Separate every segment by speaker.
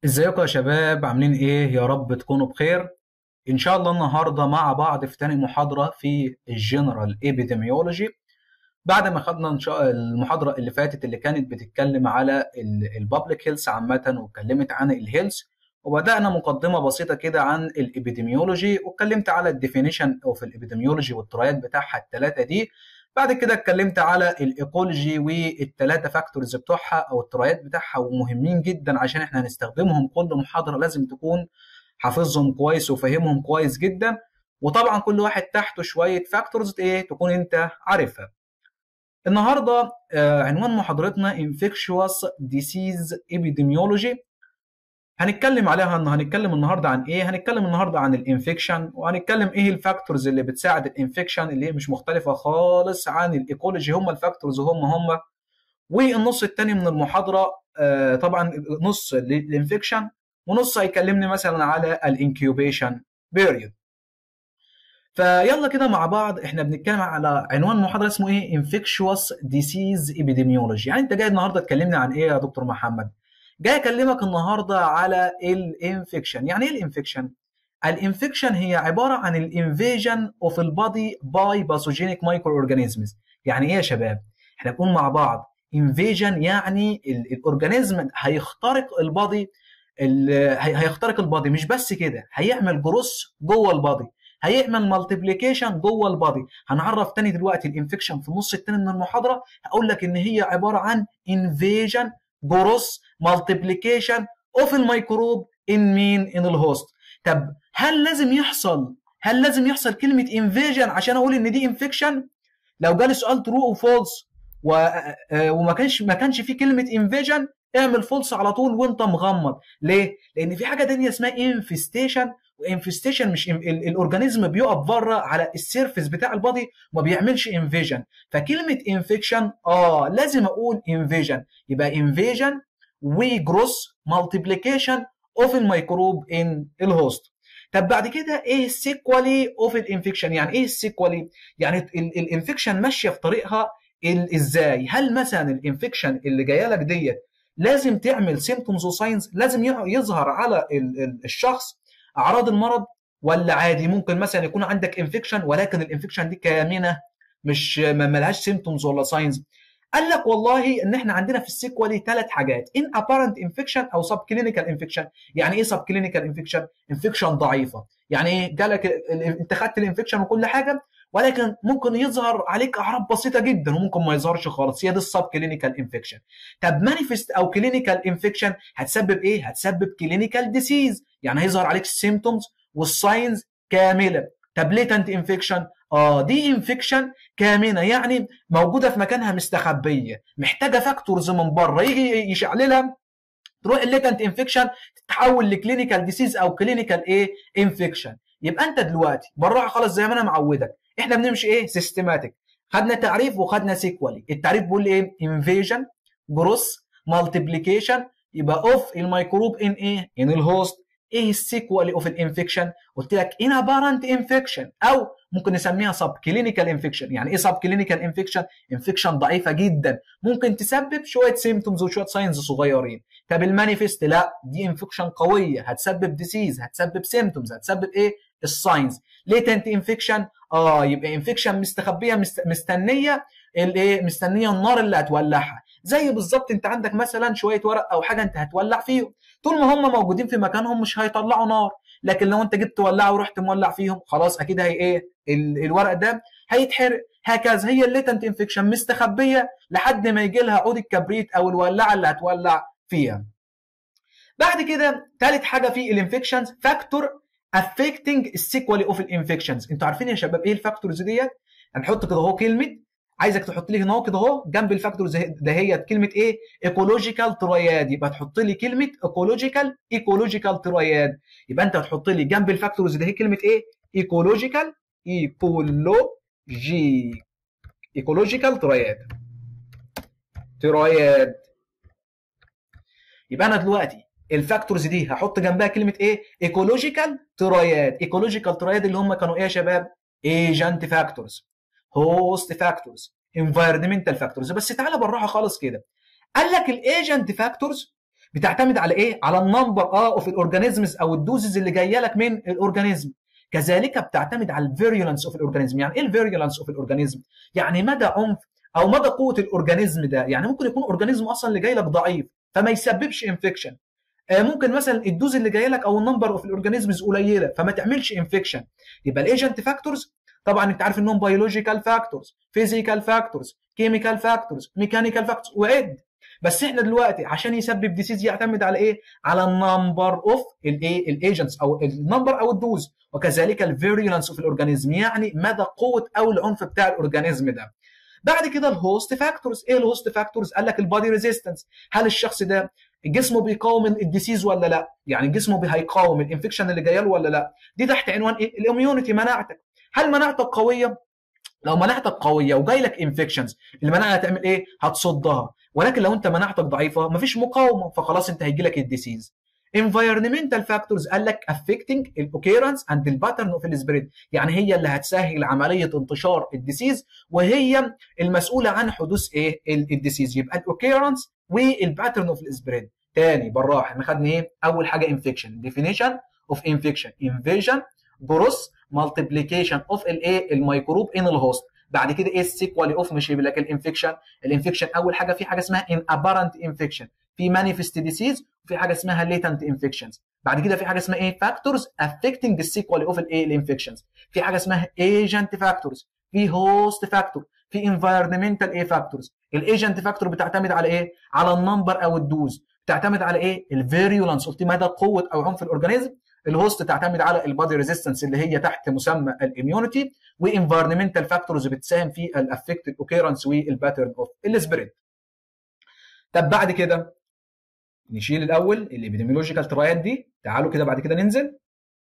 Speaker 1: ازيكم يا شباب عاملين ايه يا رب تكونوا بخير ان شاء الله النهارده مع بعض في تاني محاضره في الجنرال ايبيديميولوجي بعد ما خدنا ان شاء المحاضره اللي فاتت اللي كانت بتتكلم على البابليك هيلث عامه واتكلمت عن الهيلث وبدانا مقدمه بسيطه كده عن الابيديميولوجي واتكلمت على الديفينيشن اوف الابيديميولوجي والترايات بتاعها الثلاثه دي بعد كده اتكلمت على الايكولوجي والثلاثه فاكتورز بتوعها او الترايات بتاعها ومهمين جدا عشان احنا هنستخدمهم كل محاضره لازم تكون حافظهم كويس وفاهمهم كويس جدا وطبعا كل واحد تحته شويه فاكتورز ايه تكون انت عارفها النهارده آه، عنوان محاضرتنا infectious disease epidemiology هنتكلم عليها ان هنتكلم النهارده عن ايه هنتكلم النهارده عن الانفكشن وهنتكلم ايه الفاكتورز اللي بتساعد الانفكشن اللي هي مش مختلفه خالص عن الايكولوجي هم الفاكتورز هم هم والنص الثاني من المحاضره آه، طبعا نص للانفكشن ونص هيكلمني مثلا على الانكيوبيشن بيريود فيلا كده مع بعض احنا بنتكلم على عنوان محاضره اسمه ايه انفكشوس ديسيز ابيديميولوجي يعني انت جاي النهارده تكلمني عن ايه يا دكتور محمد جاي اكلمك النهارده على الانفكشن يعني ايه الانفكشن الانفكشن هي عباره عن الانفيجن اوف البادي باي باثوجينيك مايكرو اورجانيزمز يعني ايه يا شباب احنا بنقول مع بعض انفيجن يعني ال- الاورجانيزم هيخترق البادي ال- هي- هيخترق البادي مش بس كده هيعمل جروس جوه البادي هيعمل مالتيبليكيشن جوه البادي هنعرف تاني دلوقتي الانفكشن في النص التاني من المحاضره هقول لك ان هي عباره عن انفيجن جروس مالتيبليكيشن اوف الميكروب ان مين ان الهوست طب هل لازم يحصل هل لازم يحصل كلمه انفيجن عشان اقول ان دي انفكشن لو جالي سؤال ترو او فولس و... آه، وما كانش ما كانش فيه كلمه انفيجن اعمل فولس على طول وانت مغمض ليه لان في حاجه تانية اسمها انفستيشن وانفستيشن مش ال- ال- الاورجانيزم بيقف بره على السيرفيس بتاع البادي وما بيعملش انفيجن فكلمه انفكشن اه لازم اقول انفيجن يبقى انفيجن وجروس مالتيبليكيشن اوف الميكروب ان الهوست طب بعد كده ايه السيكوالي اوف الانفكشن يعني ايه السيكوالي يعني الانفكشن ماشيه في طريقها ال- ازاي هل مثلا الانفكشن اللي جايه لك ديت لازم تعمل سيمتومز وساينز لازم ي- يظهر على ال- ال- الشخص اعراض المرض ولا عادي ممكن مثلا يكون عندك انفكشن ولكن الانفكشن دي كامنه مش ما ملهاش سيمتومز ولا ساينز قال لك والله ان احنا عندنا في السيكوالي ثلاث حاجات ان ابارنت انفكشن او سب كلينيكال انفكشن يعني ايه سب كلينيكال انفكشن انفكشن ضعيفه يعني ايه جالك ال- ال- انت خدت الانفكشن وكل حاجه ولكن ممكن يظهر عليك اعراض بسيطه جدا وممكن ما يظهرش خالص هي دي السب كلينيكال انفكشن طب مانيفست او كلينيكال انفكشن هتسبب ايه هتسبب كلينيكال ديسيز يعني هيظهر عليك السيمتومز والساينز كامله طب ليتنت انفكشن اه دي انفكشن كامنه يعني موجوده في مكانها مستخبيه محتاجه فاكتورز من بره يجي يشعللها تروح الليتنت انفكشن تتحول لكلينيكال ديسيز او كلينيكال ايه انفكشن يبقى انت دلوقتي بالراحه خالص زي ما انا معودك احنا بنمشي ايه سيستماتيك خدنا تعريف وخدنا سيكوالي التعريف بيقول ايه انفيجن جروس مالتيبليكيشن يبقى اوف الميكروب ان ايه ان الهوست ايه السيكوالي اوف الانفكشن قلت لك ان ابارنت انفكشن او ممكن نسميها سب كلينيكال انفكشن يعني ايه سب كلينيكال انفكشن انفكشن ضعيفه جدا ممكن تسبب شويه سيمتومز وشويه ساينز صغيرين طب المانيفست لا دي انفكشن قويه هتسبب ديسيز هتسبب سيمتومز هتسبب ايه الساينز ليتنت انفكشن اه يبقى انفكشن مستخبيه مست... مستنيه الايه مستنيه النار اللي هتولعها زي بالظبط انت عندك مثلا شويه ورق او حاجه انت هتولع فيهم طول ما هم موجودين في مكانهم مش هيطلعوا نار لكن لو انت جبت ولعه ورحت مولع فيهم خلاص اكيد هي ايه ال- الورق ده هيتحرق هكذا هي الليتنت انفكشن مستخبيه لحد ما يجي لها عود الكبريت او الولاعه اللي هتولع فيها بعد كده ثالث حاجه في الانفكشنز فاكتور affecting السيكوالي اوف الانفكشنز انتوا عارفين يا شباب ايه الفاكتورز ديت هنحط كده اهو كلمه عايزك تحط لي هنا اهو كده اهو جنب الفاكتورز دهيت كلمه ايه ايكولوجيكال تراياد يبقى تحط لي كلمه ايكولوجيكال ايكولوجيكال تراياد يبقى انت هتحط لي جنب الفاكتورز ده هي كلمه ايه ايكولوجيكال ايكولوجي ايكولوجيكال تراياد تراياد يبقى انا دلوقتي الفاكتورز دي هحط جنبها كلمه ايه ايكولوجيكال تراياد ايكولوجيكال تراياد اللي هم كانوا ايه يا شباب ايجنت فاكتورز هوست فاكتورز انفايرمنتال فاكتورز بس تعالى بالراحه خالص كده قال لك الايجنت فاكتورز بتعتمد على ايه على النمبر اه اوف الاورجانيزمز او الدوزز اللي جايه لك من الاورجانيزم كذلك بتعتمد على الفيريولانس اوف الاورجانيزم يعني ايه الفيريولانس اوف الاورجانيزم يعني مدى عنف او مدى قوه الاورجانيزم ده يعني ممكن يكون اورجانيزم اصلا اللي جاي لك ضعيف فما يسببش انفكشن ممكن مثلا الدوز اللي جايه لك او النمبر اوف الاورجانيزمز قليله فما تعملش انفكشن يبقى الايجنت فاكتورز طبعا انت عارف انهم بيولوجيكال فاكتورز فيزيكال فاكتورز كيميكال فاكتورز ميكانيكال فاكتورز وعد بس احنا دلوقتي عشان يسبب ديسيز يعتمد على ايه على النمبر اوف الايه الايجنتس او النمبر او الدوز وكذلك الفيريولانس اوف الاورجانيزم يعني مدى قوه او العنف بتاع الاورجانيزم ده بعد كده الهوست فاكتورز ايه الهوست فاكتورز قال لك البادي ريزيستنس هل الشخص ده جسمه بيقاوم الديسيز ولا لا يعني جسمه هيقاوم الانفكشن اللي جايه له ولا لا دي تحت عنوان ايه الاميونيتي مناعتك هل مناعتك قويه لو مناعتك قويه وجاي لك انفكشنز المناعه هتعمل ايه هتصدها ولكن لو انت مناعتك ضعيفه مفيش مقاومه فخلاص انت هيجي لك الديسيز environmental factors قال لك affecting الاوكيرنس اند الباترن اوف السبريد يعني هي اللي هتسهل عمليه انتشار الديسيز وهي المسؤوله عن حدوث ايه الديسيز يبقى الاوكيرنس والباترن اوف السبريد تاني بالراحه احنا خدنا ايه اول حاجه انفكشن ديفينيشن اوف انفكشن انفيجن جروث مالتيبليكيشن اوف الايه الميكروب ان الهوست بعد كده ايه السيكوالي اوف مش هيبقى لك الانفكشن الانفكشن اول حاجه في حاجه اسمها ان ابارنت انفكشن في مانيفست ديسيز وفي حاجه اسمها ليتنت انفكشنز بعد كده في حاجه اسمها ايه فاكتورز افكتنج السيكوالي اوف الايه الانفكشنز في حاجه اسمها ايجنت فاكتورز في هوست فاكتور في انفايرمنتال ايه فاكتورز الايجنت فاكتور بتعتمد على ايه على النمبر او الدوز بتعتمد على ايه الفيريولانس قلت مدى قوه او عنف الاورجانيزم الهوست تعتمد على البادي ريزيستنس اللي هي تحت مسمى الاميونيتي وانفايرمنتال فاكتورز بتساهم في الافكت الاوكيرنس والباترن اوف السبريد طب بعد كده نشيل الاول الابيديميولوجيكال ترايد دي تعالوا كده بعد كده ننزل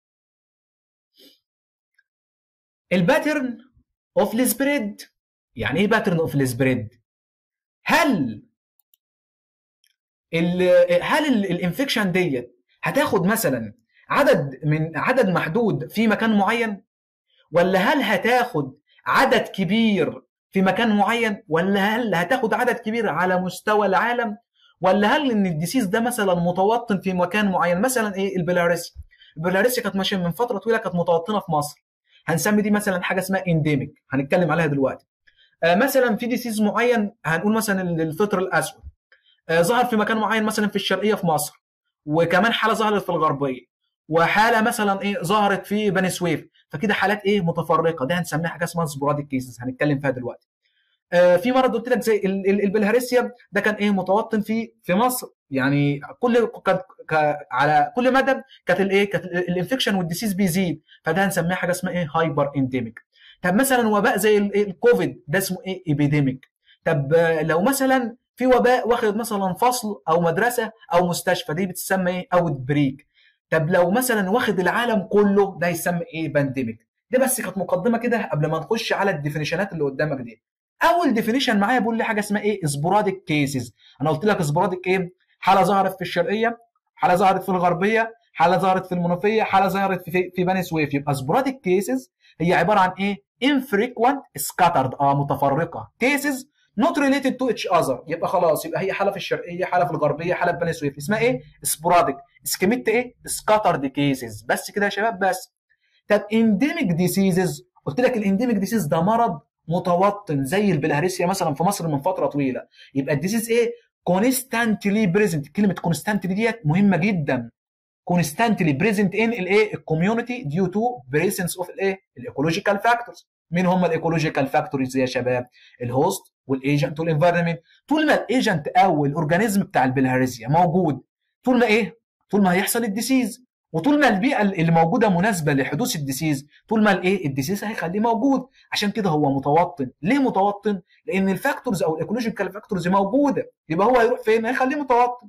Speaker 1: الباترن اوف السبريد يعني ايه باترن اوف السبريد هل ال هل الانفكشن ديت هتاخد مثلا عدد من عدد محدود في مكان معين ولا هل هتاخد عدد كبير في مكان معين ولا هل هتاخد عدد كبير على مستوى العالم ولا هل ان الديسيز ده مثلا متوطن في مكان معين مثلا ايه البلاريسيا البلاريسيا كانت ماشيه من فتره طويله كانت متوطنه في مصر هنسمي دي مثلا حاجه اسمها انديميك هنتكلم عليها دلوقتي آه مثلا في ديسيز معين هنقول مثلا الفطر الاسود آه ظهر في مكان معين مثلا في الشرقيه في مصر وكمان حاله ظهرت في الغربيه وحاله مثلا ايه ظهرت في بني سويف فكده حالات ايه متفرقه ده هنسميها حاجه اسمها سبوراديك كيسز هنتكلم فيها دلوقتي آه في مرض قلت لك زي البلهارسيا ده كان ايه متوطن في في مصر يعني كل كانت على كل مدى كانت الايه كانت الانفكشن والديسيز بيزيد فده هنسميها حاجه اسمها ايه هايبر انديميك طب مثلا وباء زي الكوفيد ده اسمه ايه ايبيديميك طب لو مثلا في وباء واخد مثلا فصل او مدرسه او مستشفى دي بتسمى ايه اوت بريك طب لو مثلا واخد العالم كله ده يسمى ايه بانديميك دي بس كانت مقدمه كده قبل ما نخش على الديفينيشنات اللي قدامك دي اول ديفينيشن معايا بيقول لي حاجه اسمها ايه سبوراديك كيسز انا قلت لك سبوراديك ايه حاله ظهرت في الشرقيه حاله ظهرت في الغربيه حاله ظهرت في المنوفيه حاله ظهرت في في بني سويف يبقى سبوراديك كيسز هي عباره عن ايه infrequent scattered اه متفرقه cases not related to each other يبقى خلاص يبقى هي حاله في الشرقيه حاله في الغربيه حاله في بني سويف اسمها ايه سبوراديك اسكيميت ايه scattered cases بس كده يا شباب بس طب endemic diseases قلت لك الانديميك ديسيز ده مرض متوطن زي البلهارسيا مثلا في مصر من فتره طويله يبقى الديسيز ايه كونستانتلي بريزنت كلمه كونستانتلي ديت مهمه جدا كونستانتلي بريزنت ان الايه الكوميونتي ديو تو بريسنس اوف الايه الايكولوجيكال فاكتورز مين هم الايكولوجيكال فاكتورز يا شباب الهوست والايجنت والانفايرمنت طول ما الايجنت او الاورجانيزم بتاع البلهارسيا موجود طول ما ايه طول ما هيحصل الديسيز وطول ما البيئه اللي موجوده مناسبه لحدوث الديسيز طول ما الايه الديسيز هيخليه موجود عشان كده هو متوطن ليه متوطن لان الفاكتورز او الايكولوجيكال فاكتورز موجوده يبقى هو هيروح فين هيخليه متوطن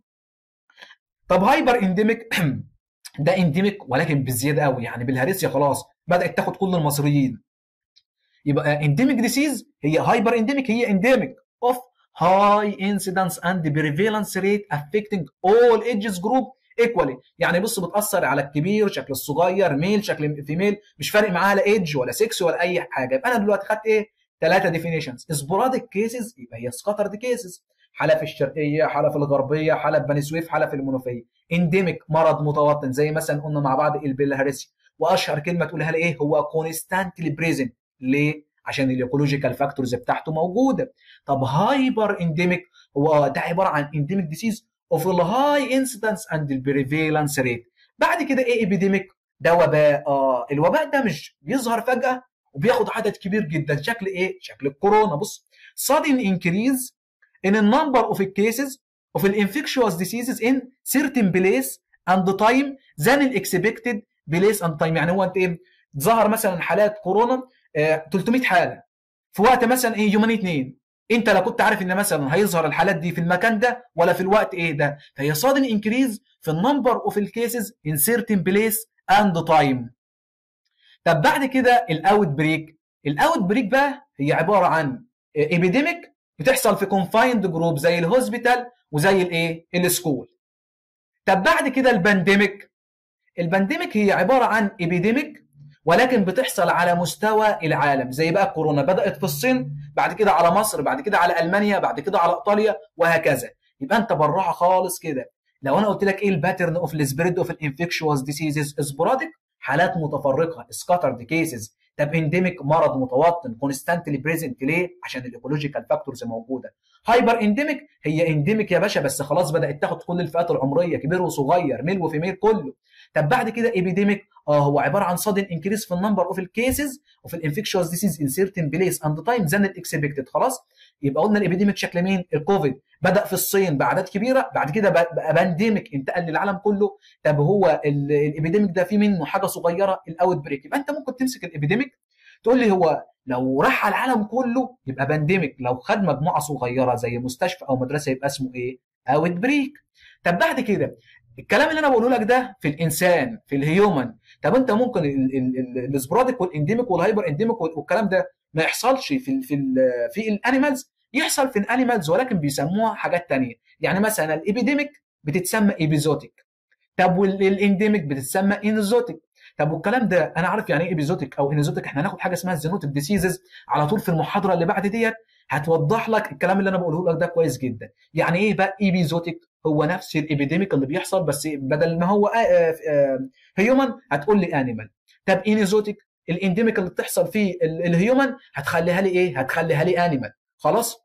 Speaker 1: طب هايبر انديميك ده انديميك ولكن بزياده قوي يعني بالهارسيا خلاص بدات تاخد كل المصريين يبقى انديميك ديسيز هي هايبر انديميك هي انديميك اوف high incidence and prevalence rate affecting all ages group ايكوالي يعني بص بتاثر على الكبير شكل الصغير ميل شكل فيميل مش فارق معاها لا ايدج ولا سكس ولا اي حاجه يبقى انا دلوقتي خدت ايه ثلاثه ديفينيشنز سبوراديك كيسز يبقى هي سكاترد كيسز حاله الشرقيه حاله الغربيه حاله بني سويف حاله المنوفيه انديميك مرض متوطن زي مثلا قلنا مع بعض البيلهارسيا واشهر كلمه تقولها لي ايه هو كونستانتلي بريزنت ليه عشان الايكولوجيكال فاكتورز بتاعته موجوده طب هايبر انديميك هو ده عباره عن انديميك ديسيز اوف الهاي انسيدنس اند البريفيلانس ريت بعد كده ايه ابيديميك ده وباء اه الوباء ده مش بيظهر فجاه وبياخد عدد كبير جدا شكل ايه شكل الكورونا بص sudden increase in a number of cases of infectious diseases in certain place and time than expected place and time يعني هو انت ايه ظهر مثلا حالات كورونا آه 300 حاله في وقت مثلا ايه يومين اتنين انت لا كنت عارف ان مثلا هيظهر الحالات دي في المكان ده ولا في الوقت ايه ده فهي sudden increase في النمبر اوف الكيسز in certain place and time طب بعد كده الاوت بريك الاوت بريك بقى هي عباره عن ايبيديميك بتحصل في كونفايند جروب زي الهوسبيتال وزي الايه السكول طب بعد كده البانديميك البانديميك هي عباره عن ايبيديميك ولكن بتحصل على مستوى العالم زي بقى الكورونا بدات في الصين بعد كده على مصر بعد كده على المانيا بعد كده على ايطاليا وهكذا يبقى انت بالراحه خالص كده لو انا قلت لك ايه الباترن اوف السبريد اوف الانفكشوس ديسيزز سبوراديك حالات متفرقه سكاترد كيسز طب انديميك مرض متوطن كونستانتلي بريزنت ليه؟ عشان الايكولوجيكال فاكتورز موجوده. هايبر انديميك هي انديميك يا باشا بس خلاص بدات تاخد كل الفئات العمريه كبير وصغير ميل وفيميل كله. طب بعد كده ايبيديميك اه هو عباره عن sudden increase في النمبر اوف الكيسز اوف الانفكشوس ديسيز ان سيرتن بليس اند تايم ذان الاكسبكتد خلاص؟ يبقى قلنا الابيديميك شكل مين؟ الكوفيد بدا في الصين باعداد كبيره بعد كده بقى بانديميك انتقل للعالم كله طب هو الابيديميك ده في منه حاجه صغيره الاوت بريك يبقى انت ممكن تمسك الابيديميك تقول لي هو لو راح على العالم كله يبقى بانديميك لو خد مجموعه صغيره زي مستشفى او مدرسه يبقى اسمه ايه؟ اوت بريك طب بعد كده الكلام اللي انا بقوله لك ده في الانسان في الهيومن طب انت ممكن السبوراديك والانديميك والهايبر انديميك والكلام ده ما يحصلش في ال في ال في الانيمالز يحصل في الانيمالز ولكن بيسموها حاجات تانية يعني مثلا الابيديميك بتتسمى ايبيزوتيك طب والانديميك بتتسمى انزوتيك طب والكلام ده انا عارف يعني ايه ايبيزوتيك او انزوتيك احنا هناخد حاجه اسمها الزينوتيك ديسيزز على طول في المحاضره اللي بعد ديت هتوضح لك الكلام اللي انا بقوله لك ده كويس جدا يعني ايه بقى ايبيزوتيك هو نفس الابيديميك اللي بيحصل بس بدل ما هو هيومن هتقول لي انيمال طب انيزوتيك الانديميك اللي بتحصل في الهيومن هتخليها لي ايه هتخليها لي انيمال خلاص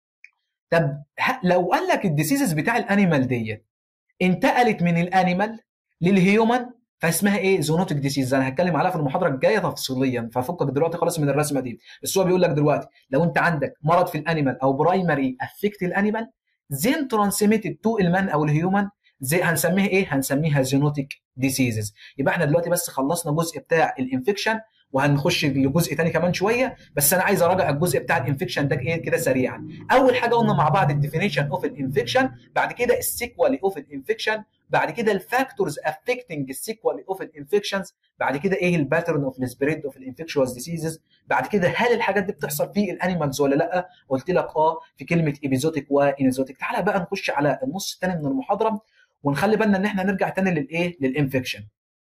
Speaker 1: طب لو قال لك الديسيزز بتاع الانيمال ديت انتقلت من الانيمال للهيومن فاسمها ايه زونوتيك ديسيز انا هتكلم عليها في المحاضره الجايه تفصيليا ففكك دلوقتي خلاص من الرسمه دي بس هو بيقول لك دلوقتي لو انت عندك مرض في الانيمال او برايمري افكت الانيمال زين ترانسميتد تو المان او الهيومن زي هنسميها ايه هنسميها زينوتيك ديسيزز يبقى احنا دلوقتي بس خلصنا الجزء بتاع الانفكشن وهنخش لجزء تاني كمان شويه بس انا عايز اراجع الجزء بتاع الانفكشن ده ايه كده سريعا اول حاجه قلنا مع بعض الديفينيشن اوف الانفكشن بعد كده السيكوالي اوف الانفكشن بعد كده الفاكتورز افكتنج السيكوالي اوف الانفكشنز بعد كده ايه الباترن اوف السبريد اوف الانفكشوس ديسيزز بعد كده هل الحاجات دي بتحصل في الانيمالز ولا لا قلت لك اه في كلمه ايبيزوتيك وانيزوتيك تعالى بقى نخش على النص الثاني من المحاضره ونخلي بالنا ان احنا نرجع تاني للايه للانفكشن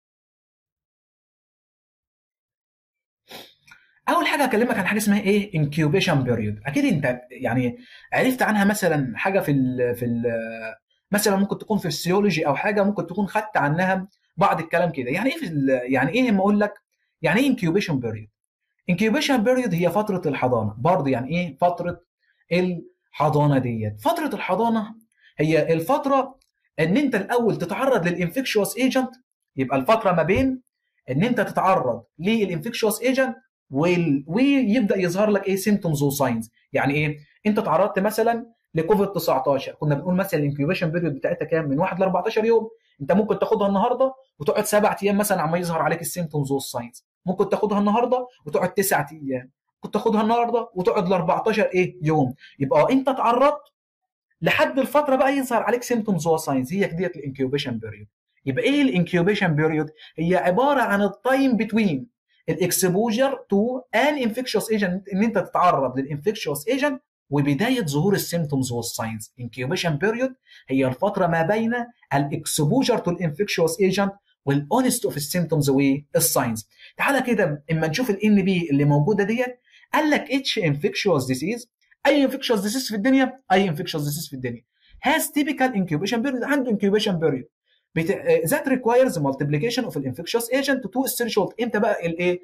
Speaker 1: اول حاجه هكلمك عن حاجه اسمها ايه انكيوبيشن بيريود اكيد انت يعني عرفت عنها مثلا حاجه في ال في ال مثلا ممكن تكون في السيولوجي او حاجه ممكن تكون خدت عنها بعض الكلام كده يعني ايه في يعني ايه لما اقول لك يعني ايه انكيوبيشن بيريود انكيوبيشن بيريود هي فتره الحضانه برضه يعني ايه فتره الحضانه ديت فتره الحضانه هي الفتره ان انت الاول تتعرض للانفكشوس ايجنت يبقى الفتره ما بين ان انت تتعرض للانفكشوس ايجنت ويبدا يظهر لك ايه سيمتومز وساينز يعني ايه انت تعرضت مثلا لكوفيد 19 كنا بنقول مثلا الانكيوبيشن بيريود بتاعتها كام من 1 ل 14 يوم انت ممكن تاخدها النهارده وتقعد سبع ايام مثلا عما يظهر عليك السيمتومز والساينز ممكن تاخدها النهارده وتقعد تسع ايام ممكن تاخدها النهارده وتقعد ل 14 ايه يوم يبقى انت تعرضت لحد الفتره بقى يظهر عليك سيمتومز وساينز هي ديت الانكيوبيشن بيريود يبقى ايه الانكيوبيشن بيريود هي عباره عن التايم بتوين الاكسبوجر تو ان انفكشوس ايجنت ان انت تتعرض للانفكشوس ايجنت وبدايه ظهور السيمتومز والساينز انكيوبيشن بيريود هي الفتره ما بين الاكسبوجر تو الانفكشوس ايجنت والاونست اوف السيمتومز والساينز تعالى كده اما نشوف الان بي اللي موجوده ديت قال لك اتش انفكشوس ديسيز اي انفكشوس ديسيز في الدنيا اي انفكشوس ديسيز في الدنيا هاز تيبيكال انكيوبيشن بيريود عنده انكيوبيشن بيريود ذات ريكوايرز مالتيبليكيشن اوف الانفكشوس ايجنت تو الثريشولد امتى بقى الايه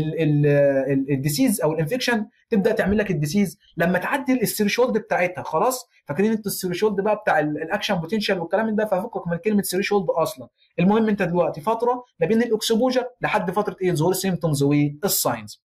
Speaker 1: الديسيز او الانفكشن تبدا تعمل لك الديسيز لما تعدي الثريشولد بتاعتها خلاص فاكرين انتوا الثريشولد بقى بتاع الاكشن بوتنشال والكلام ده ففكك من كلمه ثريشولد اصلا المهم انت دلوقتي فتره ما بين الاكسبوجر لحد فتره ايه ظهور السيمتومز والساينز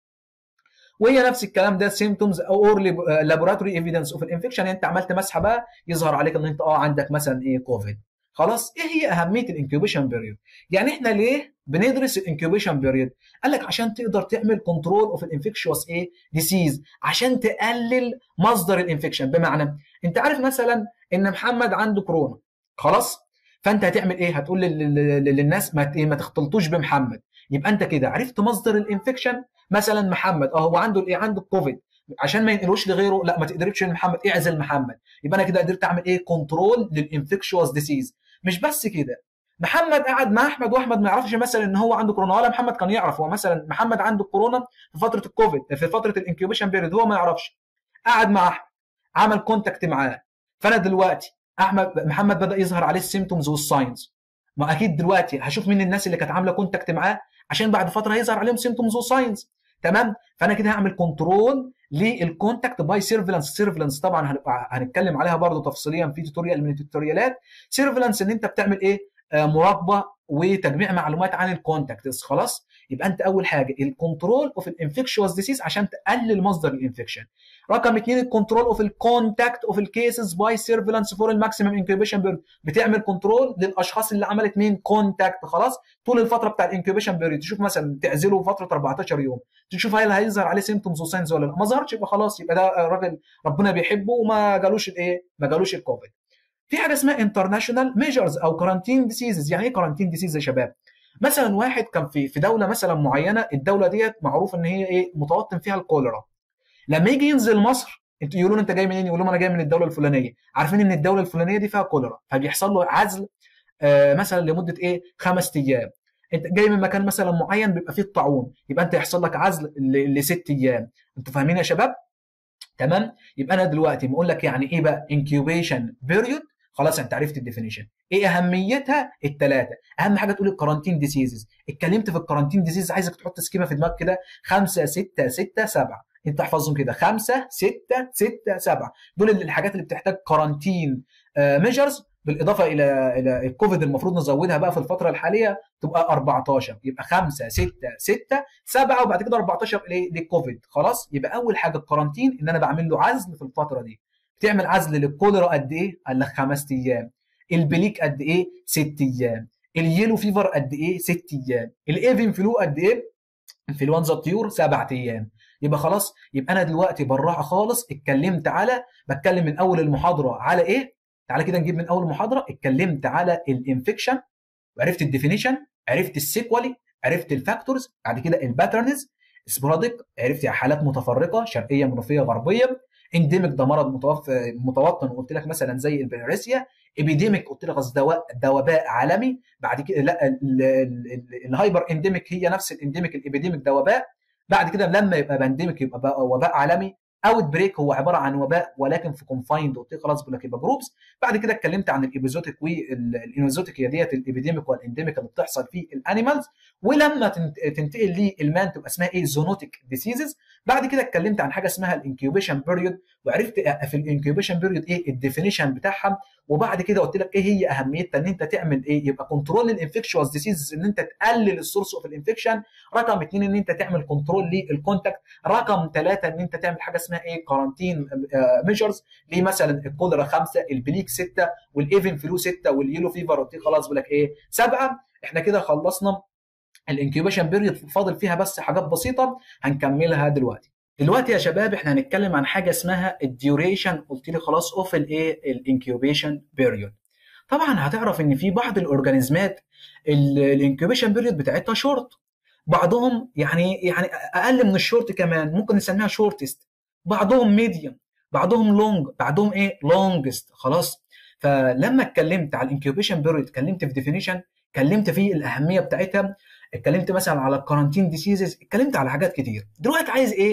Speaker 1: وهي نفس الكلام ده سيمتومز او اورلي لابوراتوري ايفيدنس اوف الانفكشن انت عملت مسحه بقى يظهر عليك ان انت اه عندك مثلا ايه كوفيد خلاص ايه هي اهميه الانكيوبيشن بيريود يعني احنا ليه بندرس الانكيوبيشن بيريود قال لك عشان تقدر تعمل كنترول اوف الانفكشوس ايه ديسيز عشان تقلل مصدر الانفكشن بمعنى انت عارف مثلا ان محمد عنده كورونا خلاص فانت هتعمل ايه هتقول للناس ما ما تختلطوش بمحمد يبقى انت كده عرفت مصدر الانفكشن مثلا محمد اه هو عنده ايه عنده كوفيد عشان ما ينقلوش لغيره لا ما تقدرش محمد اعزل محمد يبقى انا كده قدرت اعمل ايه كنترول للانفكشوس ديسيز مش بس كده محمد قعد مع احمد واحمد ما يعرفش مثلا ان هو عنده كورونا ولا محمد كان يعرف هو مثلا محمد عنده كورونا في فتره الكوفيد في فتره الانكيوبيشن بيريد هو ما يعرفش قعد مع احمد عمل كونتاكت معاه فانا دلوقتي احمد محمد بدا يظهر عليه السيمتومز والساينز ما اكيد دلوقتي هشوف مين الناس اللي كانت عامله كونتاكت معاه عشان بعد فتره هيظهر عليهم سيمتومز وساينز تمام فانا كده هعمل كنترول للكونتاكت باي سيرفيلانس سيرفيلانس طبعا هنبقى هنتكلم عليها برضو تفصيليا في توتوريال من التوتوريالات سيرفيلانس ان انت بتعمل ايه آه مراقبه وتجميع معلومات عن الكونتاكتس خلاص يبقى انت اول حاجه الكنترول اوف الانفكشوس ديسيز عشان تقلل مصدر الانفكشن رقم اثنين الكنترول اوف الكونتاكت اوف الكيسز باي سيرفيلانس فور الماكسيمم انكيوبيشن بيريود بتعمل كنترول للاشخاص اللي عملت مين كونتاكت خلاص طول الفتره بتاع الانكيوبيشن بيريود تشوف مثلا تعزله فتره 14 يوم تشوف هل هيظهر عليه سيمتومز وساينز ولا لا ما ظهرش يبقى خلاص يبقى ده راجل ربنا بيحبه وما جالوش الايه ما جالوش الكوفيد في حاجه اسمها انترناشونال ميجرز او كارانتين ديسيزز يعني ايه كارانتين ديسيز يا شباب مثلا واحد كان في في دوله مثلا معينه الدوله ديت معروف ان هي ايه متوطن فيها الكوليرا لما يجي ينزل مصر انتوا يقولوا له انت جاي منين؟ يقول لهم انا جاي من الدوله الفلانيه، عارفين ان الدوله الفلانيه دي فيها كوليرا، فبيحصل له عزل آه مثلا لمده ايه؟ خمس ايام. انت جاي من مكان مثلا معين بيبقى فيه الطاعون، يبقى انت يحصل لك عزل لست ايام. انتوا فاهمين يا شباب؟ تمام؟ يبقى انا دلوقتي بقول لك يعني ايه بقى انكيوبيشن بيريود خلاص انت عرفت الديفينيشن ايه اهميتها الثلاثه اهم حاجه تقول الكارانتين ديسيزز اتكلمت في الكارانتين ديسيز عايزك تحط سكيما في دماغك كده 5 6 6 7 انت احفظهم كده 5 6 6 7 دول الحاجات اللي بتحتاج كارانتين ميجرز بالاضافه الى الى الكوفيد المفروض نزودها بقى في الفتره الحاليه تبقى 14 يبقى 5 6 6 7 وبعد كده 14 للكوفيد خلاص يبقى اول حاجه الكارانتين ان انا بعمل له عزل في الفتره دي بتعمل عزل للكوليرا قد ايه؟ قال لك خمس ايام البليك قد ايه؟ ست ايام اليلو فيفر قد ايه؟ ست ايام الايفن فلو قد ايه؟ انفلونزا الطيور سبعة ايام يبقى خلاص يبقى انا دلوقتي بالراحه خالص اتكلمت على بتكلم من اول المحاضره على ايه؟ تعالى كده نجيب من اول المحاضره اتكلمت على الانفكشن وعرفت الديفينيشن عرفت السيكوالي عرفت الفاكتورز بعد كده الباترنز سبوراديك عرفت حالات متفرقه شرقيه منوفيه غربيه انديميك ده مرض متوطن قلت لك مثلا زي البلهارسيا ابيديميك قلت لك دواء وباء عالمي بعد كده لا الهايبر انديميك هي نفس الانديميك الابيديميك ده وباء بعد كده لما يبقى بانديميك يبقى وباء عالمي اوت بريك هو عباره عن وباء ولكن في كونفايند قلت خلاص بقول لك يبقى جروبس بعد كده اتكلمت عن الابيزوتيك والانوزوتيك هي ديت الابيديميك والانديميك اللي بتحصل في الانيمالز ولما تنتقل للمان تبقى اسمها ايه زونوتيك ديسيزز بعد كده اتكلمت عن حاجه اسمها الانكيوبيشن بيريود وعرفت في الانكيوبيشن بيريود ايه الديفينيشن بتاعها وبعد كده قلت لك ايه هي اهميتها ان انت تعمل ايه يبقى كنترول للانفكشوس ديسيزز ان انت تقلل السورس اوف الانفكشن رقم اثنين ان انت تعمل كنترول للكونتاكت رقم ثلاثه ان انت تعمل حاجه اسمها ايه كارانتين ميجرز ليه مثلا الكوليرا خمسه البليك سته والايفن فلو سته واليلو فيفر قلت خلاص بقول لك ايه سبعه احنا كده خلصنا الانكيوبيشن بيريود فاضل فيها بس حاجات بسيطه هنكملها دلوقتي دلوقتي يا شباب احنا هنتكلم عن حاجه اسمها الديوريشن قلت لي خلاص اوف الايه الانكيوبيشن بيريود طبعا هتعرف ان في بعض الاورجانيزمات الانكيوبيشن بيريود بتاعتها شورت بعضهم يعني يعني اقل من الشورت كمان ممكن نسميها شورتست بعضهم ميديوم بعضهم لونج بعضهم ايه لونجست خلاص فلما اتكلمت على الانكيوبيشن بيريود اتكلمت في ديفينيشن اتكلمت في الاهميه بتاعتها اتكلمت مثلا على الكارانتين ديسيزز اتكلمت على حاجات كتير دلوقتي عايز ايه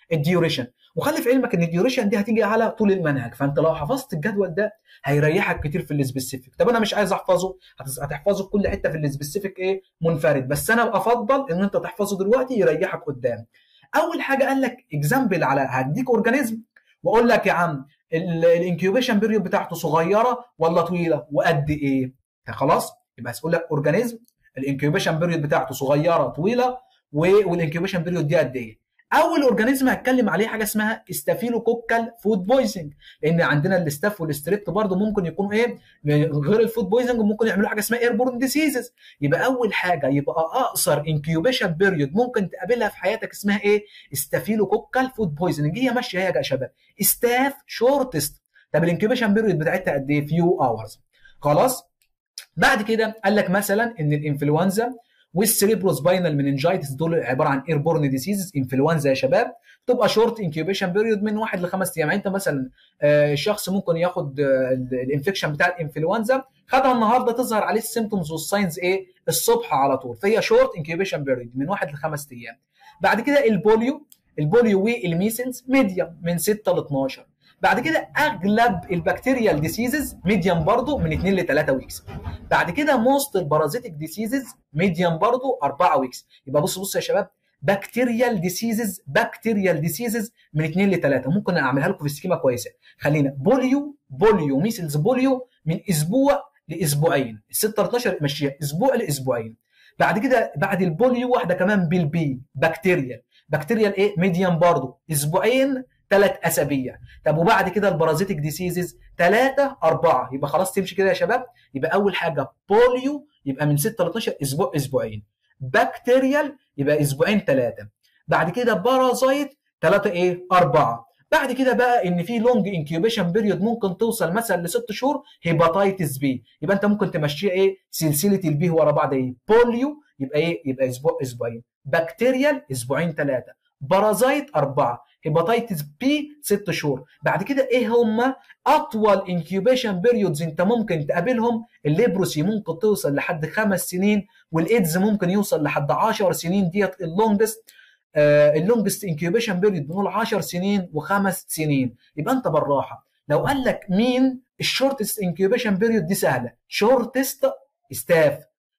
Speaker 1: الديوريشن وخلي في علمك ان الديوريشن دي هتيجي على طول المنهج فانت لو حفظت الجدول ده هيريحك كتير في السبيسيفيك طب انا مش عايز احفظه هتحفظه في كل حته في السبيسيفيك ايه منفرد بس انا افضل ان انت تحفظه دلوقتي يريحك قدام اول حاجه قال لك اكزامبل على هديك اورجانيزم واقول لك يا عم الانكيوبيشن بيريود بتاعته صغيره ولا طويله وقد ايه خلاص يبقى هقول لك اورجانيزم الانكيوبيشن بيريود بتاعته صغيره طويله والانكيوبيشن بيريود دي قد ايه اول اورجانيزم هتكلم عليه حاجه اسمها استافيلوكوكال فود بويزنج لان عندنا الاستاف والستريبت برضه ممكن يكونوا ايه غير الفود بويزنج ممكن يعملوا حاجه اسمها ايربورن ديسيزز يبقى اول حاجه يبقى اقصر انكيوبيشن بيريود ممكن تقابلها في حياتك اسمها ايه استافيلوكوكال فود بويزنج هي ماشيه هي يا شباب ستاف شورتست طب الانكيوبيشن بيريود بتاعتها قد ايه فيو اورز خلاص بعد كده قال لك مثلا ان الانفلونزا والسيريبروسباينال مننجايتس دول عباره عن ايربورن ديسيزز انفلونزا يا شباب تبقى شورت انكيوبيشن بيريود من واحد لخمس ايام يعني انت مثلا الشخص ممكن ياخد الانفكشن بتاع الانفلونزا خدها النهارده تظهر عليه السيمتومز والساينز ايه الصبح على طول فهي شورت انكيوبيشن بيريود من واحد لخمس ايام بعد كده البوليو البوليو والميسلز ميديوم من 6 ل 12 بعد كده اغلب البكتيريال ديسيزز ميديوم برضو من 2 ل 3 ويكس بعد كده موست البارازيتك ديسيزز ميديوم برضو 4 ويكس يبقى بص بص يا شباب بكتيريال ديسيزز بكتيريال ديسيزز من 2 ل 3 ممكن اعملها لكم في سكيما كويسه خلينا بوليو بوليو ميسلز بوليو من اسبوع لاسبوعين ال 6 ل 12 مشيها اسبوع لاسبوعين بعد كده بعد البوليو واحده كمان بالبي بكتيريال بكتيريال ايه ميديوم برضو اسبوعين ثلاث اسابيع طب وبعد كده البارازيتك ديسيزز ثلاثة أربعة يبقى خلاص تمشي كده يا شباب يبقى أول حاجة بوليو يبقى من 6 ل 12 أسبوع أسبوعين بكتيريال يبقى أسبوعين ثلاثة بعد كده بارازايت ثلاثة إيه أربعة بعد كده بقى ان في لونج انكيوبيشن بيريود ممكن توصل مثلا لست شهور هيباتايتس بي يبقى انت ممكن تمشيها ايه سلسله البي ورا بعض ايه بوليو يبقى ايه يبقى اسبوع اسبوعين بكتيريال اسبوعين ثلاثه بارازايت اربعه هيباتيتس بي ست شهور بعد كده ايه هم اطول انكيوبيشن بيريودز انت ممكن تقابلهم الليبروسي ممكن توصل لحد خمس سنين والايدز ممكن يوصل لحد 10 سنين ديت اللونجست آه اللونجست انكيوبيشن بيريود بنقول 10 سنين وخمس سنين يبقى انت بالراحه لو قال لك مين الشورتست انكيوبيشن بيريود دي سهله شورتست ستاف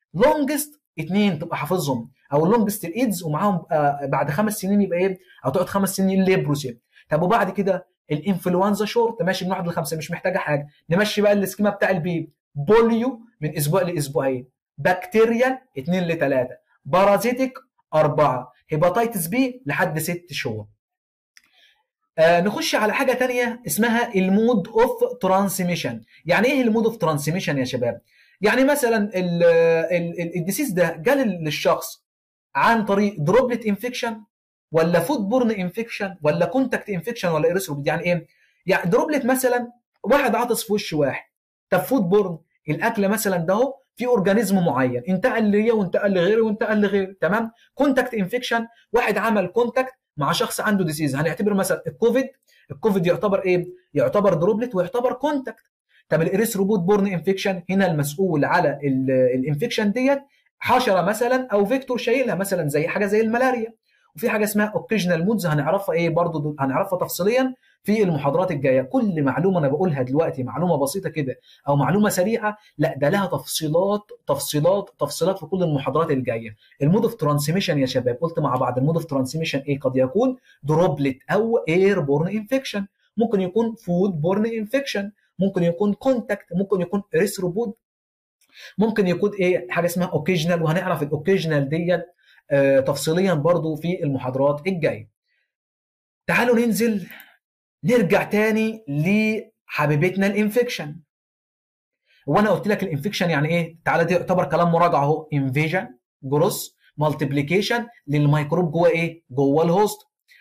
Speaker 1: لونجست اثنين تبقى حافظهم او اللونجست الايدز ومعاهم آه بعد خمس سنين يبقى ايه او تقعد خمس سنين ليبروسي طب وبعد كده الانفلونزا شورت ماشي من واحد لخمسه مش محتاجه حاجه نمشي بقى السكيما بتاع البي بوليو من اسبوع لاسبوعين بكتيريال اثنين لثلاثه بارازيتك اربعه هيباتيتس بي لحد ست شهور آه نخش على حاجه تانية اسمها المود اوف ترانسميشن يعني ايه المود اوف ترانسميشن يا شباب يعني مثلا الديسيز ده جال للشخص عن طريق دروبلت انفكشن ولا فود بورن انفكشن ولا كونتاكت انفكشن ولا ايرثروبيد يعني ايه؟ يعني دروبلت مثلا واحد عطس في وش واحد طب فود بورن الاكل مثلا ده هو في اورجانيزم معين انتقل ليا وانتقل لغيري وانتقل لغيري تمام؟ كونتاكت انفكشن واحد عمل كونتاكت مع شخص عنده ديسيز هنعتبر مثلا الكوفيد الكوفيد يعتبر ايه؟ يعتبر دروبلت ويعتبر كونتاكت طب الاريثروبوت بورن انفكشن هنا المسؤول على الانفكشن ديت حشره مثلا او فيكتور شايلها مثلا زي حاجه زي الملاريا وفي حاجه اسمها اوكيجنال مودز هنعرفها ايه برضو هنعرفها تفصيليا في المحاضرات الجايه كل معلومه انا بقولها دلوقتي معلومه بسيطه كده او معلومه سريعه لا ده لها تفصيلات تفصيلات تفصيلات في كل المحاضرات الجايه المود اوف ترانسميشن يا شباب قلت مع بعض المود اوف ترانسميشن ايه قد يكون دروبلت او اير بورن انفكشن ممكن يكون فود بورن انفكشن ممكن يكون كونتاكت ممكن يكون ريثروبود ممكن يكون ايه حاجه اسمها اوكيجنال وهنعرف الاوكيجنال ديت آه تفصيليا برضو في المحاضرات الجايه تعالوا ننزل نرجع تاني لحبيبتنا الانفكشن وانا قلت لك الانفكشن يعني ايه تعالى دي يعتبر كلام مراجعه اهو انفيجن جروس مالتيبليكيشن للميكروب جوه ايه جوه الهوست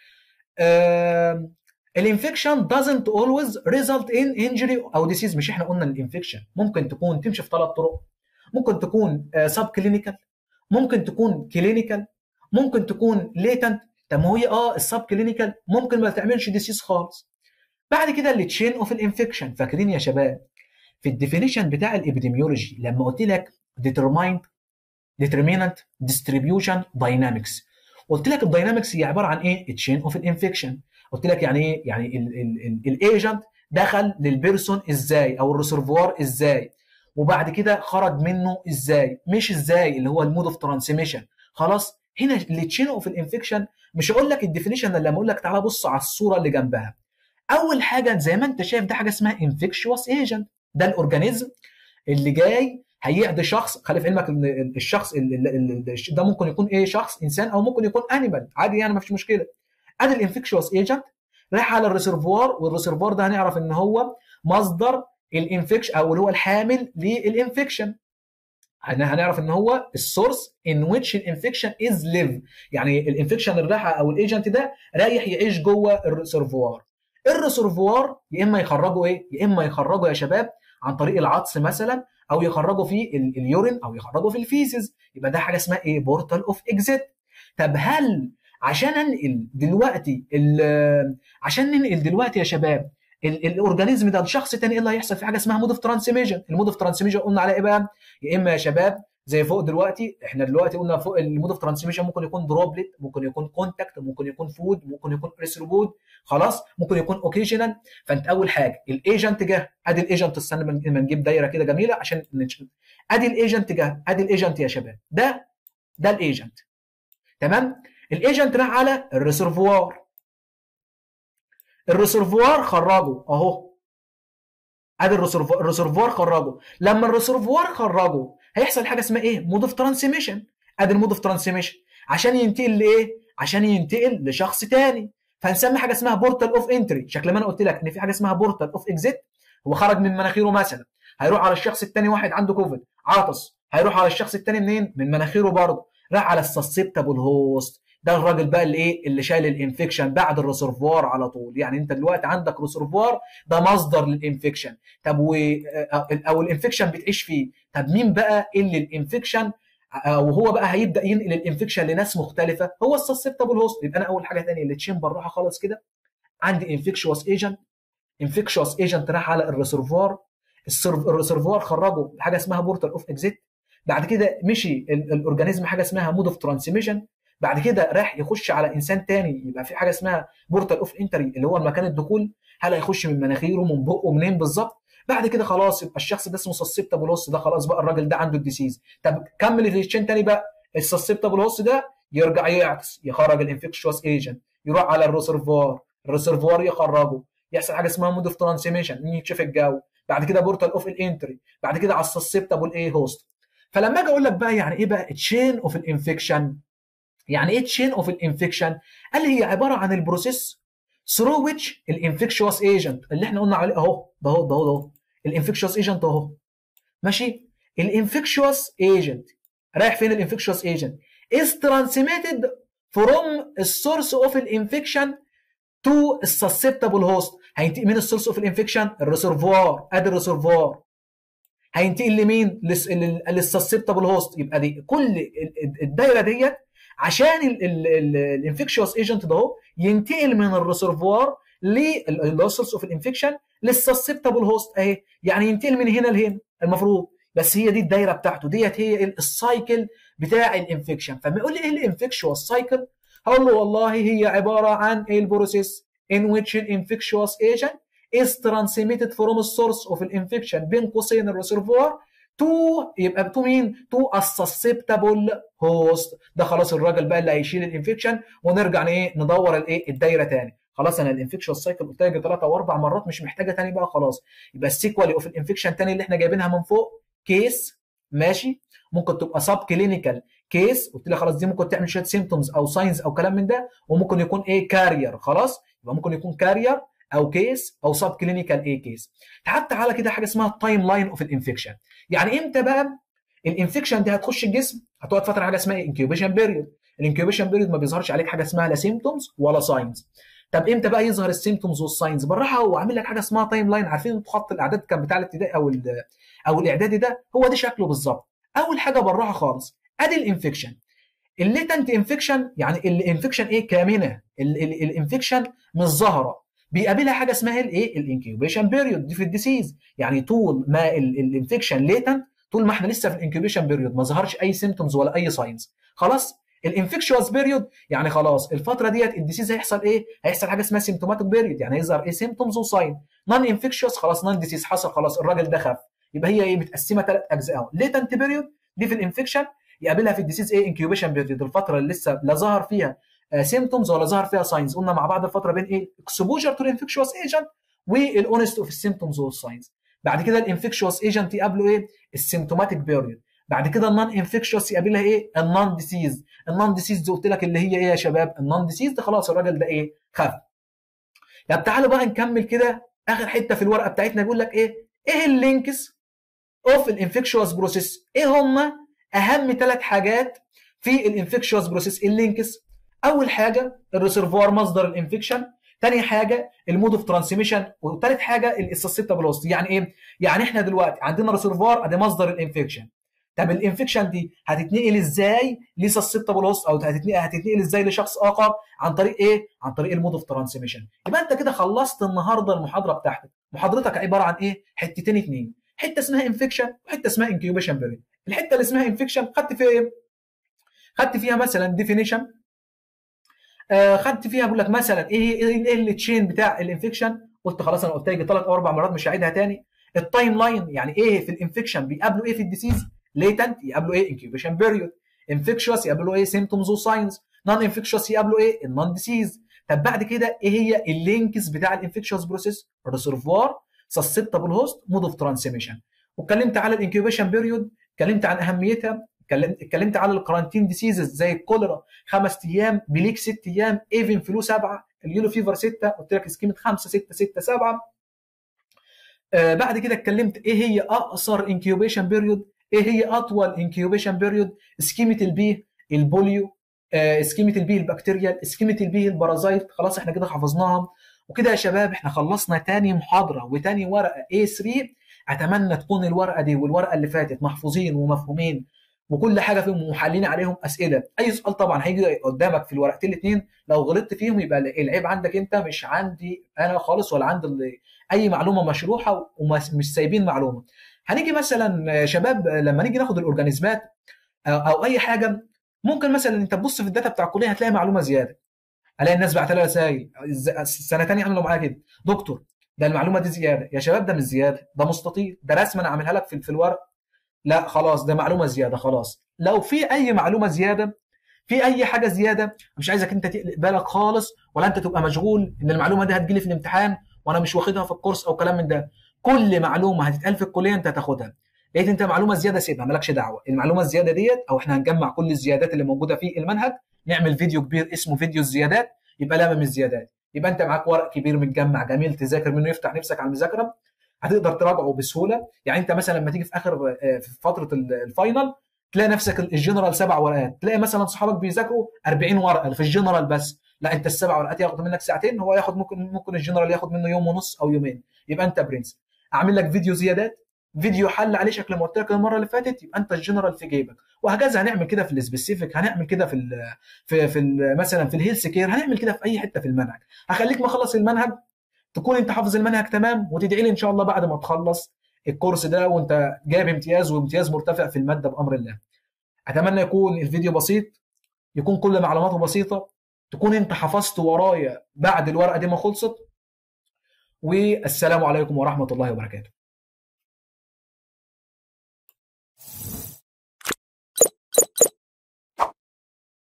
Speaker 1: آه الانفكشن doesn't always result in injury او disease مش احنا قلنا الانفكشن ممكن تكون تمشي في ثلاث طرق ممكن تكون سب كلينيكال ممكن تكون كلينيكال ممكن تكون ليتنت طب ما هي اه السب كلينيكال ممكن ما تعملش ديسيز خالص بعد كده اللي تشين اوف الانفكشن فاكرين يا شباب في الديفينيشن بتاع الابيديميولوجي لما قلت لك determined determinant distribution dynamics قلت لك الداينامكس هي عباره عن ايه تشين اوف الانفكشن قلت لك يعني ايه يعني الايجنت دخل للبيرسون ازاي او الريسرفوار ازاي وبعد كده خرج منه ازاي مش ازاي اللي هو المود اوف ترانسميشن خلاص هنا التشين اوف الانفكشن مش هقول لك الديفينيشن الا لما اقول لك تعالى بص على الصوره اللي جنبها اول حاجه زي ما انت شايف ده حاجه اسمها انفكشوس ايجنت ده الاورجانيزم اللي جاي هيعدي شخص خلي في علمك ان الشخص ده ممكن يكون ايه شخص انسان او ممكن يكون انيمال عادي يعني ما فيش مشكله ادي الانفكشوس ايجنت رايح على الريسرفوار والريسرفوار ده هنعرف ان هو مصدر الانفكشن او اللي هو الحامل للانفكشن هنعرف ان هو السورس ان ويتش الانفكشن از ليف يعني الانفكشن اللي رايح او الايجنت ده رايح يعيش جوه الريسرفوار الريسرفوار يا اما يخرجوا ايه يا اما يخرجوا يا شباب عن طريق العطس مثلا او يخرجوا في اليورين او يخرجوا في الفيزز يبقى ده حاجه اسمها ايه بورتال اوف اكزيت طب هل عشان انقل دلوقتي عشان ننقل دلوقتي يا شباب الاورجانيزم ده لشخص تاني ايه اللي هيحصل في حاجه اسمها مود اوف ترانسميشن المود اوف ترانسميشن قلنا على ايه بقى يا اما يا شباب زي فوق دلوقتي احنا دلوقتي قلنا فوق المود اوف ترانسميشن ممكن يكون دروبلت ممكن يكون كونتاكت ممكن يكون فود ممكن يكون ريسربود خلاص ممكن يكون اوكيجنال فانت اول حاجه الايجنت جه ادي الايجنت استنى ما نجيب دايره كده جميله عشان نشوف ادي الايجنت جه ادي الايجنت يا شباب ده ده الايجنت تمام الايجنت راح على الريسرفوار الريسرفوار خرجه اهو ادي الريسرفوار الريسرفوار خرجه لما الريسرفوار خرجه هيحصل حاجه اسمها ايه مود اوف ترانسميشن ادي المود اوف ترانسميشن عشان ينتقل لايه عشان ينتقل لشخص تاني فهنسمي حاجه اسمها بورتال اوف انتري شكل ما انا قلت لك ان في حاجه اسمها بورتال اوف اكزيت هو خرج من مناخيره مثلا هيروح على الشخص التاني واحد عنده كوفيد عطس هيروح على الشخص التاني منين من مناخيره برضه راح على السسبتابل هوست ده الراجل بقى اللي ايه اللي شايل الانفكشن بعد الريسرفوار على طول يعني انت دلوقتي عندك ريسرفوار ده مصدر للانفكشن طب و او الانفكشن بتعيش فيه طب مين بقى اللي الانفكشن وهو بقى هيبدا ينقل الانفكشن لناس مختلفه هو السسبتابل هوست يبقى انا اول حاجه ثانيه اللي تشين بالراحه خالص كده عندي انفكشوس ايجنت انفكشوس ايجنت راح على الريسرفوار الريسرفوار خرجه حاجه اسمها بورتال اوف اكزيت بعد كده مشي الاورجانيزم حاجه اسمها مود اوف ترانسميشن بعد كده راح يخش على انسان تاني يبقى في حاجه اسمها بورتال اوف انتري اللي هو مكان الدخول هل هيخش من مناخيره من بقه منين بالظبط بعد كده خلاص يبقى الشخص ده اسمه سسبتابل هوست ده خلاص بقى الراجل ده عنده الديسيز طب كمل الريتشين تاني بقى السسبتابل هوست ده يرجع يعكس يخرج الانفكشوس ايجنت يروح على الريسرفوار الريسرفوار يخرجه يحصل حاجه اسمها مود اوف ترانسميشن يكشف الجو بعد كده بورتال اوف الانتري بعد كده على السسبتابل ايه هوست فلما اجي اقول لك بقى يعني ايه بقى تشين اوف الانفكشن يعني ايه تشين اوف الانفكشن قال لي هي عباره عن البروسيس ثرو ويتش الانفكشوس ايجنت اللي احنا قلنا عليه اهو ده اهو ده اهو ده الانفكشوس ايجنت اهو ماشي الانفكشوس ايجنت رايح فين الانفكشوس ايجنت is transmitted from السورس اوف الانفكشن تو السسبتابل هوست هينتقل مين السورس اوف الانفكشن الريسرفوار ادي الريسرفوار هينتقل لمين للسسبتابل هوست يبقى دي كل الدايره ديت عشان الانفكشوس ايجنت ده اهو ينتقل من الريسرفوار اللي هو السورس اوف الانفكشن للسسبتابل هوست اهي يعني ينتقل من هنا لهنا المفروض بس هي دي الدايره بتاعته ديت هي السايكل بتاع الانفكشن فما يقول لي ايه الانفكشوس سايكل هقول له والله هي عباره عن ايه البروسيس in which an infectious agent is transmitted from the source of الانفكشن بين قوسين الريسرفوار تو يبقى تو مين؟ تو السسبتابل هوست ده خلاص الراجل بقى اللي هيشيل الانفكشن ونرجع ايه ندور الايه الدايره تاني خلاص انا الانفكشن سايكل قلت لك ثلاث او اربع مرات مش محتاجه تاني بقى خلاص يبقى السيكوال اوف الانفكشن تاني اللي احنا جايبينها من فوق كيس ماشي ممكن تبقى سب كلينيكال كيس قلت لك خلاص دي ممكن تعمل شويه سيمتومز او ساينز او كلام من ده وممكن يكون ايه كارير خلاص يبقى ممكن يكون كارير او كيس او سب كلينيكال ايه كيس حتى على كده حاجه اسمها التايم لاين اوف الانفكشن يعني امتى بقى الانفكشن دي هتخش الجسم هتقعد فتره حاجه اسمها انكيوبيشن بيريود الانكيوبيشن بيريود ما بيظهرش عليك حاجه اسمها لا سيمتومز ولا ساينز طب امتى بقى يظهر السيمتومز والساينز بالراحه هو عامل لك حاجه اسمها تايم لاين عارفين انتوا خط الاعداد كان بتاع الابتدائي او او الاعدادي ده هو ده شكله بالظبط اول حاجه بالراحه خالص ادي الانفكشن الليتنت انفكشن يعني الانفكشن ايه كامنه الانفكشن مش ظاهره بيقابلها حاجه اسمها الايه الانكيوبيشن بيريود دي في الديسيز يعني طول ما الانفكشن ليتنت طول ما احنا لسه في الانكيوبيشن بيريود ما ظهرش اي سيمتومز ولا اي ساينز خلاص الانفكشوس بيريود يعني خلاص الفتره ديت الديسيز هيحصل ايه هيحصل حاجه اسمها سيمتوماتيك بيريود يعني هيظهر ايه سيمتومز وساين نون انفكشوس خلاص نون ديسيز حصل خلاص الراجل ده خف يبقى هي ايه متقسمه ثلاث اجزاء اهو ليتنت بيريود دي في الانفكشن يقابلها في الديسيز ايه انكيوبيشن بيريود الفتره اللي لسه لا ظهر فيها سيمتومز ولا ظهر فيها ساينز قلنا مع بعض الفتره بين ايه اكسبوجر تو الانفكشوس ايجنت والاونست اوف السيمتومز والساينز بعد كده الانفكشوس ايجنت يقابله ايه السيمتوماتيك بيريود بعد كده النون انفكشوس يقابلها ايه النون ديسيز النون ديسيز دي قلت لك اللي هي ايه يا شباب النون ديسيز ده خلاص الراجل ده ايه خف طب تعالوا بقى نكمل كده اخر حته في الورقه بتاعتنا بيقول لك ايه ايه اللينكس اوف الانفكشوس بروسيس ايه هم اهم ثلاث حاجات في الانفكشوس بروسيس اللينكس اول حاجه الريسيرفوار مصدر الانفكشن تاني حاجه المود اوف ترانسميشن وثالث حاجه الاسسيبتابل هوست يعني ايه يعني احنا دلوقتي عندنا ريسيرفوار ادي مصدر الانفكشن طب الانفكشن دي هتتنقل ازاي لسسبتابل هوست او هتتنقل هتتنقل ازاي لشخص اخر عن طريق ايه عن طريق المود اوف ترانسميشن يبقى انت كده خلصت النهارده المحاضره بتاعتك محاضرتك عباره عن ايه حتتين اتنين حته اسمها انفكشن وحته اسمها انكيوبيشن بيريد الحته اللي اسمها انفكشن خدت فيها ايه خدت فيها مثلا ديفينيشن آه خدت فيها بقول لك مثلا ايه ايه, إيه التشين بتاع الانفكشن قلت خلاص انا قلت لك ثلاث او اربع مرات مش هعيدها تاني التايم لاين يعني ايه في الانفكشن بيقابلوا ايه في الديسيز ليتنت يقابلوا ايه انكيوبيشن بيريود انفكشوس يقابلوا ايه سيمتومز وساينز نون انفكشوس يقابلوا ايه النون ديسيز طب بعد كده ايه هي اللينكس بتاع الانفكشوس بروسيس ريسيرفوار سسبتابل هوست مود اوف ترانسميشن واتكلمت على الانكيوبيشن بيريود اتكلمت عن اهميتها اتكلمت على الكرانتين ديسيزز زي الكوليرا خمس ايام بليك ست ايام ايفن فلو سبعه اليولو فيفر سته قلت لك سكيمه خمسه سته سته سبعه آه بعد كده اتكلمت ايه هي اقصر انكيوبيشن بيريود ايه هي اطول انكيوبيشن بيريود سكيمه البي البوليو آه سكيمه البي البكتيريال سكيمه البي البارازايت خلاص احنا كده حفظناهم وكده يا شباب احنا خلصنا تاني محاضره وتاني ورقه A3 اتمنى تكون الورقه دي والورقه اللي فاتت محفوظين ومفهومين وكل حاجه فيهم محلين عليهم اسئله اي سؤال طبعا هيجي قدامك في الورقتين الاثنين لو غلطت فيهم يبقى العيب عندك انت مش عندي انا خالص ولا عند اي معلومه مشروحه ومش سايبين معلومه هنيجي مثلا شباب لما نيجي ناخد الاورجانيزمات او اي حاجه ممكن مثلا انت تبص في الداتا بتاع الكليه هتلاقي معلومه زياده الاقي الناس بعت لها رسائل السنه ثانيه عملوا معايا كده دكتور ده المعلومه دي زياده يا شباب ده مش زياده ده مستطيل ده رسمه انا عاملها لك في, في الورق لا خلاص ده معلومه زياده خلاص لو في اي معلومه زياده في اي حاجه زياده مش عايزك انت تقلق بالك خالص ولا انت تبقى مشغول ان المعلومه دي هتجيلي في الامتحان وانا مش واخدها في الكورس او كلام من ده كل معلومه هتتقال في الكليه انت هتاخدها لقيت انت معلومه زياده سيبها مالكش دعوه المعلومه الزياده ديت او احنا هنجمع كل الزيادات اللي موجوده في المنهج نعمل فيديو كبير اسمه فيديو الزيادات يبقى لامم الزيادات يبقى انت معاك ورق كبير متجمع جميل تذاكر منه يفتح نفسك على المذاكره هتقدر تراجعه بسهوله يعني انت مثلا لما تيجي في اخر في فتره الفاينل تلاقي نفسك الجنرال سبع ورقات تلاقي مثلا صحابك بيذاكروا 40 ورقه في الجنرال بس لا انت السبع ورقات ياخدوا منك ساعتين هو ياخد ممكن ممكن الجنرال ياخد منه يوم ونص او يومين يبقى انت برنس اعمل لك فيديو زيادات فيديو حل عليه شكل ما قلت لك المره اللي فاتت يبقى انت الجنرال في جيبك وهكذا هنعمل كده في السبيسيفيك هنعمل كده في ال في في ال مثلا في الهيلث كير هنعمل كده في اي حته في المنهج هخليك مخلص المنهج تكون انت حافظ المنهج تمام وتدعي لي ان شاء الله بعد ما تخلص الكورس ده وانت جايب امتياز وامتياز مرتفع في الماده بامر الله اتمنى يكون الفيديو بسيط يكون كل معلوماته بسيطه تكون انت حفظت ورايا بعد الورقه دي ما خلصت والسلام عليكم ورحمه الله وبركاته